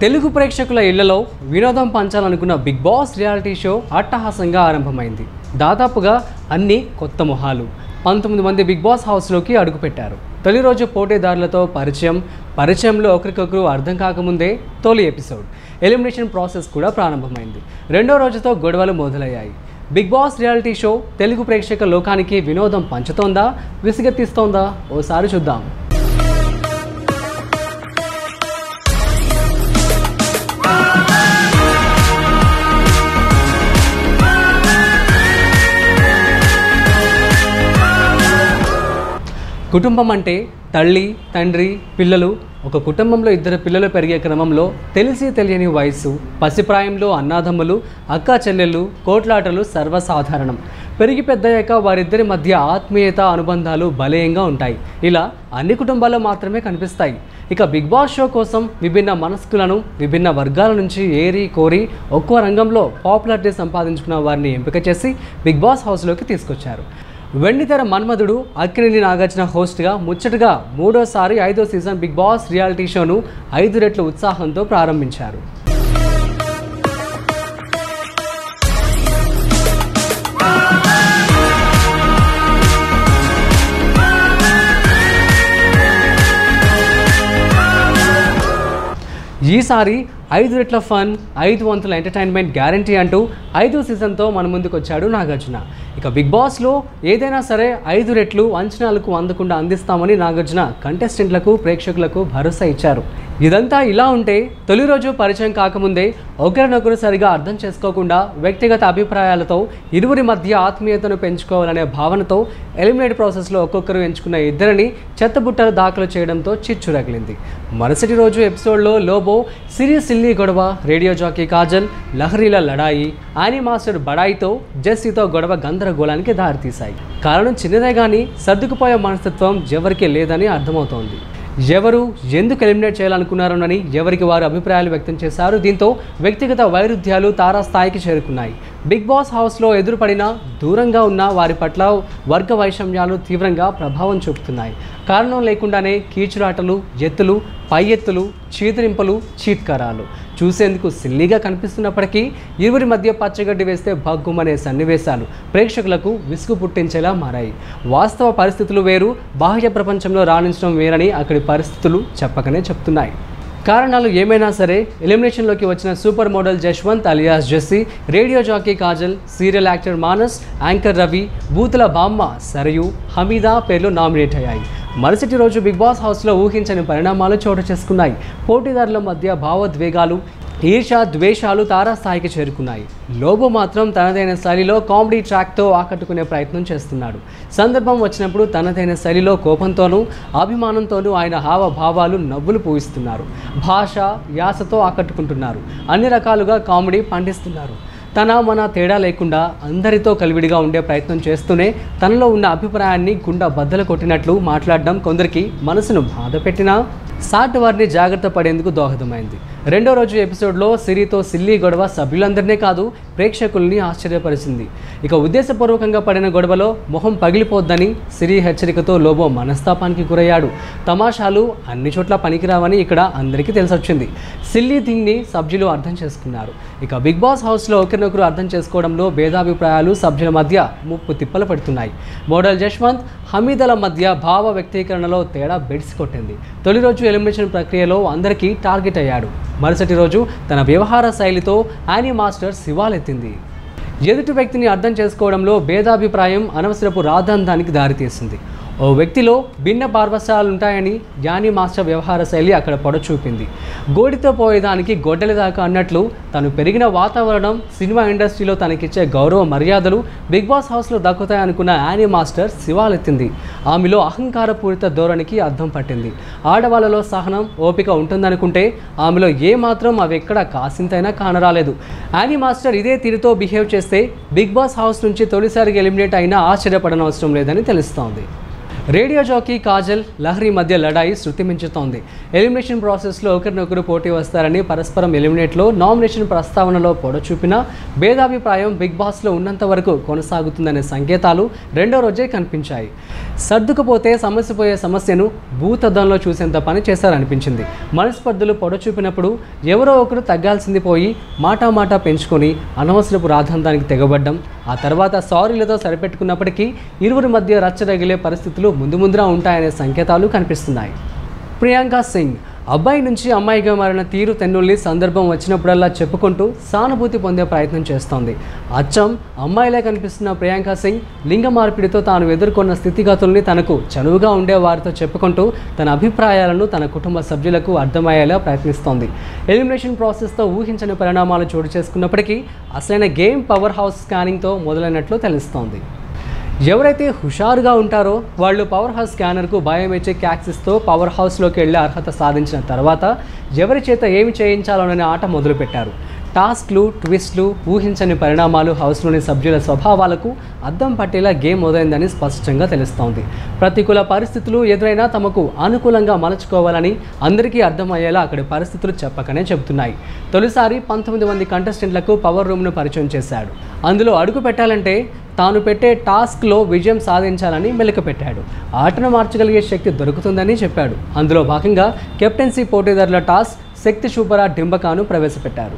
తెలుగు ప్రేక్షకుల ఇళ్లలో వినోదం పంచాలనుకున్న బిగ్ బాస్ రియాలిటీ షో అట్టహాసంగా ఆరంభమైంది దాదాపుగా అన్ని కొత్త మొహాలు పంతొమ్మిది మంది బిగ్ బాస్ హౌస్లోకి అడుగుపెట్టారు తొలి రోజు పోటీదారులతో పరిచయం పరిచయంలో ఒకరికొకరు అర్థం కాకముందే తొలి ఎపిసోడ్ ఎలిమినేషన్ ప్రాసెస్ కూడా ప్రారంభమైంది రెండో రోజుతో గొడవలు మొదలయ్యాయి Bigg Boss reality show Telugu ప్రేక్షక లోకానికి వినోదం పంచుతోందా విసిగెత్తిస్తోందా ఓసారి చూద్దాం కుటుంబం అంటే తల్లి తండ్రి పిల్లలు ఒక కుటుంబంలో ఇద్దరు పిల్లలు పెరిగే క్రమంలో తెలిసి తెలియని వయసు పసిప్రాయంలో అన్నాదమ్ములు అక్కా చెల్లెళ్ళు కోట్లాటలు సర్వసాధారణం పెరిగి పెద్దయ్యాక వారిద్దరి మధ్య ఆత్మీయత అనుబంధాలు బలీయంగా ఉంటాయి ఇలా అన్ని కుటుంబాల్లో మాత్రమే కనిపిస్తాయి ఇక బిగ్ బాస్ షో కోసం విభిన్న మనస్కులను విభిన్న వర్గాల నుంచి ఏరి కోరి ఒక్కో రంగంలో పాపులారిటీ సంపాదించుకున్న వారిని ఎంపిక చేసి బిగ్ బాస్ హౌస్లోకి తీసుకొచ్చారు వెండితెర మన్మధుడు అక్కినేని నాగార్జున హోస్ట్గా ముచ్చటగా మూడోసారి ఐదో సీజన్ బిగ్ బాస్ రియాలిటీ షోను ఐదు రెట్ల ఉత్సాహంతో ప్రారంభించారు ఈసారి ఐదు రెట్ల ఫన్ ఐదు వంతుల ఎంటర్టైన్మెంట్ గ్యారంటీ అంటూ ఐదు సీజన్తో మన ముందుకు వచ్చాడు నాగార్జున ఇక బిగ్ బాస్లో ఏదైనా సరే ఐదు రెట్లు అంచనాలకు అందకుండా అందిస్తామని నాగార్జున కంటెస్టెంట్లకు ప్రేక్షకులకు భరోసా ఇచ్చారు ఇదంతా ఇలా ఉంటే తొలి రోజు పరిచయం కాకముందే ఒకరినొకరు సరిగా అర్థం చేసుకోకుండా వ్యక్తిగత అభిప్రాయాలతో ఇరువురి మధ్య ఆత్మీయతను పెంచుకోవాలనే భావనతో ఎలిమినేట్ ప్రాసెస్లో ఒక్కొక్కరు ఎంచుకున్న ఇద్దరిని చెత్తబుట్టలు దాఖలు చేయడంతో చిచ్చు రగిలింది మరుసటి రోజు ఎపిసోడ్లో లోబో సిరి సిల్లీ గొడవ రేడియో జాకీ కాజల్ లహరీల లడాయి ఆనీ మాస్టర్ బడాయితో జెస్సీతో గొడవ గందరగోళానికి దారితీశాయి కారణం చిన్నదే కానీ సర్దుకుపోయే మనస్తత్వం ఎవరికీ లేదని అర్థమవుతోంది ఎవరు ఎందుకు ఎలిమినేట్ చేయాలనుకున్నారోనని ఎవరికి వారు అభిప్రాయాలు వ్యక్తం చేశారు దీంతో వ్యక్తిగత వైరుధ్యాలు తారాస్థాయికి చేరుకున్నాయి బిగ్ బాస్ హౌస్లో ఎదురుపడిన దూరంగా ఉన్న వారి పట్ల వర్గ వైషమ్యాలు తీవ్రంగా ప్రభావం చూపుతున్నాయి కారణం లేకుండానే కీచులాటలు ఎత్తులు పై ఎత్తులు చీదరింపలు చీత్కారాలు చూసేందుకు సిల్లీగా కనిపిస్తున్నప్పటికీ ఇరువురి మధ్య పచ్చగడ్డి వేస్తే భగ్గుమనే సన్నివేశాలు ప్రేక్షకులకు విసుగు పుట్టించేలా మారాయి వాస్తవ పరిస్థితులు వేరు బాహ్య ప్రపంచంలో రాణించడం వేరని అక్కడి పరిస్థితులు చెప్పకనే చెప్తున్నాయి కారణాలు ఏమైనా సరే ఎలిమినేషన్లోకి వచ్చిన super model Jashwanth alias Jessie radio jockey Kajal serial actor Manas anchor Ravi బూతుల బామ్మ సరయు హమీదా పేర్లు నామినేట్ అయ్యాయి మరుసటి రోజు బిగ్ బాస్ హౌస్లో ఊహించని పరిణామాలు చోటు చేసుకున్నాయి పోటీదారుల మధ్య భావోద్వేగాలు ఈర్ష ద్వేషాలు తారాస్థాయికి చేరుకున్నాయి లోబో మాత్రం తనదైన శైలిలో కామెడీ ట్రాక్తో ఆకట్టుకునే ప్రయత్నం చేస్తున్నాడు సందర్భం వచ్చినప్పుడు తనదైన శైలిలో కోపంతోనూ అభిమానంతోనూ ఆయన హావభావాలు నవ్వులు పూయిస్తున్నారు భాష యాసతో ఆకట్టుకుంటున్నారు అన్ని రకాలుగా కామెడీ పండిస్తున్నారు తన మన తేడా లేకుండా అందరితో కలివిడిగా ఉండే ప్రయత్నం చేస్తూనే తనలో ఉన్న అభిప్రాయాన్ని గుండె బద్దలు కొట్టినట్లు మాట్లాడడం కొందరికి మనసును బాధ పెట్టినా సాటి వారిని జాగ్రత్త పడేందుకు దోహదమైంది రెండో రోజు ఎపిసోడ్లో సిరితో సిల్లీ గొడవ సభ్యులందరినీ కాదు ప్రేక్షకుల్ని ఆశ్చర్యపరిచింది ఇక ఉద్దేశపూర్వకంగా పడిన గొడవలో మొహం పగిలిపోద్దని సిరి హెచ్చరికతో లోబో మనస్తాపానికి గురయ్యాడు తమాషాలు అన్ని చోట్ల పనికిరావని ఇక్కడ అందరికీ తెలిసొచ్చింది సిల్లీ థింగ్ని సభ్యులు అర్థం చేసుకున్నారు ఇక బిగ్ బాస్ హౌస్లో ఒకరినొకరు అర్థం చేసుకోవడంలో భేదాభిప్రాయాలు సభ్యుల మధ్య ముప్పు తిప్పలు పడుతున్నాయి మోడల్ జశ్వంత్ హమీదల మధ్య భావ వ్యక్తీకరణలో తేడా బెడిసి కొట్టింది తొలి రోజు ఎలిమినేషన్ ప్రక్రియలో అందరికీ టార్గెట్ అయ్యాడు మరుసటి రోజు తన వ్యవహార శైలితో యానీ మాస్టర్ శివాలెత్తింది ఎదుటి వ్యక్తిని అర్థం చేసుకోవడంలో భేదాభిప్రాయం అనవసరపు రాద్ధాంతానికి దారితీస్తుంది ఓ వ్యక్తిలో భిన్న పార్వశాలు ఉంటాయని యానీ మాస్టర్ వ్యవహార శైలి అక్కడ పొడచూపింది గోడితో పోయేదానికి గొడ్డలి దాకా అన్నట్లు తను పెరిగిన వాతావరణం సినిమా ఇండస్ట్రీలో తనకిచ్చే గౌరవ మర్యాదలు బిగ్ బాస్ హౌస్లో దక్కుతాయనుకున్న యానీ మాస్టర్ శివాలెత్తింది ఆమెలో అహంకారపూరిత ధోరణికి అర్థం పట్టింది ఆడవాళ్ళలో సహనం ఓపిక ఉంటుందనుకుంటే ఆమెలో ఏమాత్రం అవి ఎక్కడ కాసింతైనా కానరాలేదు యానీ మాస్టర్ ఇదే తీరుతో బిహేవ్ చేస్తే బిగ్ బాస్ హౌస్ నుంచి తొలిసారిగా ఎలిమినేట్ అయినా ఆశ్చర్యపడనవసరం లేదని తెలుస్తోంది రేడియో జాకీ కాజల్ లహరి మధ్య లడాయి శృతి మించుతోంది ఎలిమినేషన్ ప్రాసెస్లో ఒకరినొకరు పోటీ వస్తారని పరస్పరం ఎలిమినేట్లో నామినేషన్ ప్రస్తావనలో పొడచూపిన భేదాభిప్రాయం బిగ్ బాస్లో ఉన్నంత వరకు కొనసాగుతుందనే సంకేతాలు రెండో రోజే కనిపించాయి సర్దుకుపోతే సమస్య పోయే సమస్యను భూతద్దంలో చూసేంత పని చేశారనిపించింది మనస్పర్ధలు పొడచూపినప్పుడు ఎవరో ఒకరు తగ్గాల్సింది పోయి మాటా మాటా పెంచుకొని అనవసరపు రాద్ధాంతానికి తెగబడ్డం ఆ తర్వాత సారీలతో సరిపెట్టుకున్నప్పటికీ ఇరువురి మధ్య రచ్చరగిలే పరిస్థితులు ముందు ముందురా ఉంటాయనే సంకేతాలు కనిపిస్తున్నాయి ప్రియాంక సింగ్ అబ్బాయి నుంచి అమ్మాయిగా మారిన తీరు తెన్నుల్ని సందర్భం వచ్చినప్పుడల్లా చెప్పుకుంటూ సానుభూతి పొందే ప్రయత్నం చేస్తోంది అచ్చం అమ్మాయిలే కనిపిస్తున్న ప్రియాంక సింగ్ లింగ మార్పిడితో తాను ఎదుర్కొన్న స్థితిగతుల్ని తనకు చనువుగా ఉండే వారితో చెప్పుకుంటూ తన అభిప్రాయాలను తన కుటుంబ సభ్యులకు అర్థమయ్యేలా ప్రయత్నిస్తోంది ఎలిమినేషన్ ప్రాసెస్తో ఊహించని పరిణామాలు చోటు చేసుకున్నప్పటికీ అసలైన గేమ్ పవర్ హౌస్ స్కానింగ్తో మొదలైనట్లు తెలుస్తోంది ఎవరైతే హుషారుగా ఉంటారో వాళ్ళు పవర్ హౌస్ స్కానర్కు బయోమెట్రిక్ యాక్సెస్తో పవర్ హౌస్లోకి వెళ్ళే అర్హత సాధించిన తర్వాత ఎవరి చేత ఏమి చేయించాలోననే ఆట మొదలుపెట్టారు టాస్క్లు ట్విస్ట్లు ఊహించని పరిణామాలు హౌస్లోని సభ్యుల స్వభావాలకు అద్దం పట్టేలా గేమ్ మొదలైందని స్పష్టంగా తెలుస్తోంది ప్రతికూల పరిస్థితులు ఎదురైనా తమకు అనుకూలంగా మలుచుకోవాలని అందరికీ అర్థమయ్యేలా అక్కడి పరిస్థితులు చెప్పకనే చెబుతున్నాయి తొలిసారి పంతొమ్మిది మంది కంటెస్టెంట్లకు పవర్ రూమ్ను పరిచయం చేశాడు అందులో అడుగు పెట్టాలంటే తాను పెట్టే టాస్క్లో విజయం సాధించాలని మెలిక పెట్టాడు ఆటను మార్చగలిగే శక్తి దొరుకుతుందని చెప్పాడు అందులో భాగంగా కెప్టెన్సీ పోటీదారుల టాస్క్ శక్తి శూపరా డింబకాను ప్రవేశపెట్టారు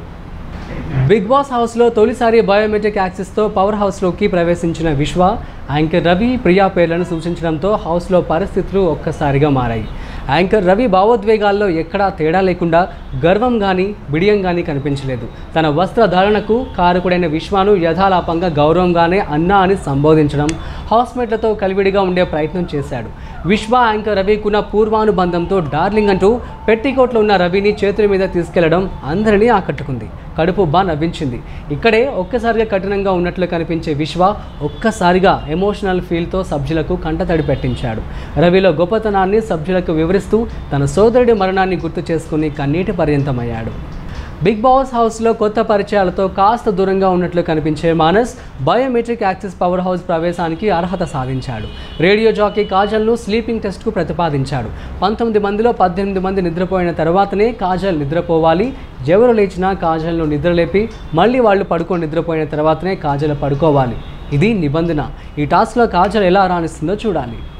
బిగ్ బాస్ హౌస్లో తొలిసారి బయోమెట్రిక్ యాక్సెస్తో పవర్ హౌస్లోకి ప్రవేశించిన విశ్వ యాంకర్ రవి ప్రియా పేర్లను సూచించడంతో హౌస్లో పరిస్థితులు ఒక్కసారిగా మారాయి యాంకర్ రవి భావోద్వేగాల్లో ఎక్కడా తేడా లేకుండా గర్వం కానీ బిడియం కానీ కనిపించలేదు తన వస్త్రధారణకు కారకుడైన విశ్వాను యథాలాపంగా గౌరవంగానే అన్నా అని సంబోధించడం హౌస్మేట్లతో కలివిడిగా ఉండే ప్రయత్నం చేశాడు విశ్వ యాంకర్ రవికున్న పూర్వానుబంధంతో డార్లింగ్ అంటూ పెట్టికోట్లో ఉన్న రవిని చేతుల మీద తీసుకెళ్లడం అందరినీ ఆకట్టుకుంది కడుపు బా నవ్వించింది ఇక్కడే ఒక్కసారిగా కఠినంగా ఉన్నట్లు కనిపించే విశ్వ ఒక్కసారిగా ఎమోషనల్ ఫీల్తో సభ్యులకు కంటతడి పెట్టించాడు రవిలో గొప్పతనాన్ని సభ్యులకు వివరిస్తూ తన సోదరుడి మరణాన్ని గుర్తు చేసుకుని కన్నీటి పర్యంతమయ్యాడు బిగ్ బాస్ హౌస్లో కొత్త పరిచయాలతో కాస్త దూరంగా ఉన్నట్లు కనిపించే Manas biometric access power house ప్రవేశానికి అర్హత సాధించాడు రేడియో జాకీ కాజల్ను స్లీపింగ్ టెస్ట్కు ప్రతిపాదించాడు పంతొమ్మిది మందిలో పద్దెనిమిది మంది నిద్రపోయిన తర్వాతనే కాజల్ నిద్రపోవాలి ఎవరు లేచినా కాజల్ను నిద్రలేపి మళ్ళీ వాళ్ళు పడుకొని నిద్రపోయిన తర్వాతనే కాజల్ పడుకోవాలి ఇది నిబంధన ఈ టాస్క్లో కాజల్ ఎలా రాణిస్తుందో చూడాలి